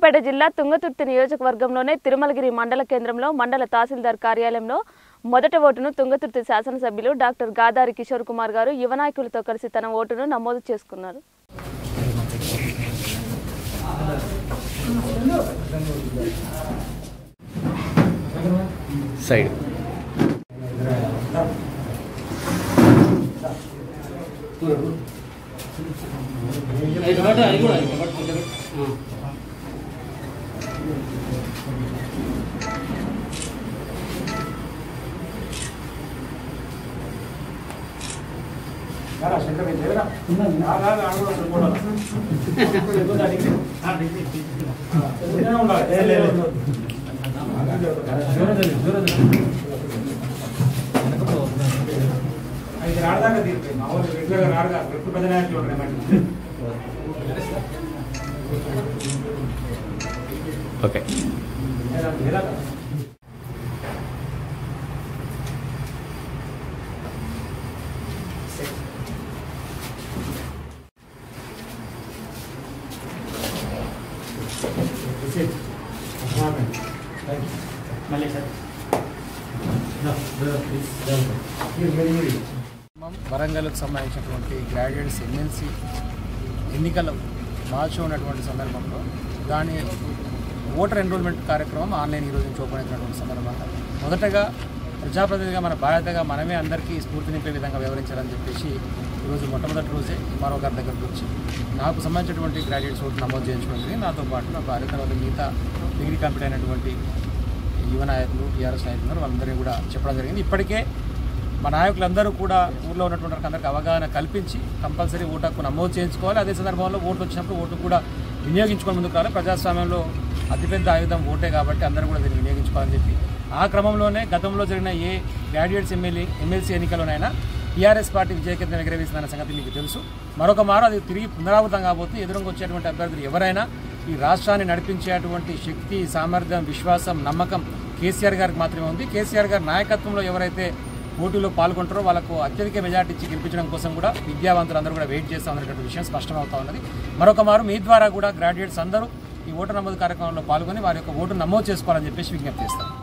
సూర్యాపేట జిల్లా తుంగతుర్తి నియోజకవర్గంలోనే తిరుమలగిరి మండల కేంద్రంలో మండల తహసీల్దార్ కార్యాలయంలో మొదటి ఓటును తుంగతుర్తి శాసనసభ్యులు డాక్టర్ గాదారి కిషోర్ కుమార్ గారు యువ నాయకులతో కలిసి తన ఓటును నమోదు చేసుకున్నారు సైడ్ ఐదు రాడదాకా తీర్పు మా ఊరు రెగ్యులర్గా రాడుగా ఎప్పుడు పెద్ద నాయకులు ఉంటాయి మరి ఓకే వరంగల్కు సంబంధించినటువంటి గ్రాడ్యుయేట్స్ ఎమ్మెల్సీ ఎన్నికలు మార్చి ఉన్నటువంటి సందర్భంలో దాని ఓటర్ ఎన్రోల్మెంట్ కార్యక్రమం ఆన్లైన్ ఈరోజు నుంచి ఓపెన్ అయినటువంటి సందర్భంగా మొదటగా ప్రజాప్రతినిధిగా మన బాధ్యతగా మనమే అందరికీ స్ఫూర్తి నింపే విధంగా వివరించాలని చెప్పేసి ఈరోజు మొట్టమొదటి రోజే మరో గారి దగ్గరకు వచ్చి నాకు సంబంధించినటువంటి గ్రాడ్యుయేట్స్ ఓటు నమోదు చేయించుకోవడం జరిగింది నాతో పాటు నా భార్య తర్వాత మిగతా డిగ్రీ కంప్లీట్ అయినటువంటి యువ నాయకులు టీఆర్ఎస్ నాయకులు ఉన్నారు వాళ్ళందరినీ కూడా చెప్పడం జరిగింది ఇప్పటికే మా నాయకులందరూ కూడా ఊర్లో ఉన్నటువంటి వారికి అందరికీ అవగాహన కల్పించి కంపల్సరీ ఓటు హక్కు నమోదు చేయించుకోవాలి అదే సందర్భంలో ఓట్లు వచ్చినప్పుడు ఓటు కూడా వినియోగించుకొని ముందుకు రావాలి ప్రజాస్వామ్యంలో అతిపెద్ద ఆయుధం ఓటే కాబట్టి అందరూ కూడా దీన్ని వినియోగించుకోవాలని చెప్పి ఆ క్రమంలోనే గతంలో జరిగిన ఏ గ్రాడ్యుయేట్స్ ఎమ్మెల్యే ఎమ్మెల్సీ ఎన్నికలోనైనా టీఆర్ఎస్ పార్టీ విజయకేతనం ఎగరవేసిందన్న సంగతి మీకు తెలుసు మరొక మారు అది తిరిగి పునరావృతం కాబోతుంది ఎదురుగా వచ్చేటువంటి అభ్యర్థులు ఎవరైనా ఈ రాష్ట్రాన్ని నడిపించేటువంటి శక్తి సామర్థ్యం విశ్వాసం నమ్మకం కేసీఆర్ గారికి మాత్రమే ఉంది కేసీఆర్ గారి నాయకత్వంలో ఎవరైతే పోటీలో పాల్గొంటారో వాళ్ళకు అత్యధిక మెజార్టీ ఇచ్చి గెలిపించడం కోసం కూడా విద్యావంతులు అందరూ కూడా వెయిట్ చేస్తూ ఉన్నటువంటి విషయం స్పష్టమవుతా ఉన్నది మరొక మారు మీ ద్వారా కూడా గ్రాడ్యుయేట్స్ అందరూ ఈ ఓటు నమోదు కార్యక్రమంలో పాల్గొని వారి యొక్క ఓటు నమోదు చేసుకోవాలని చెప్పేసి విజ్ఞప్తి చేస్తాను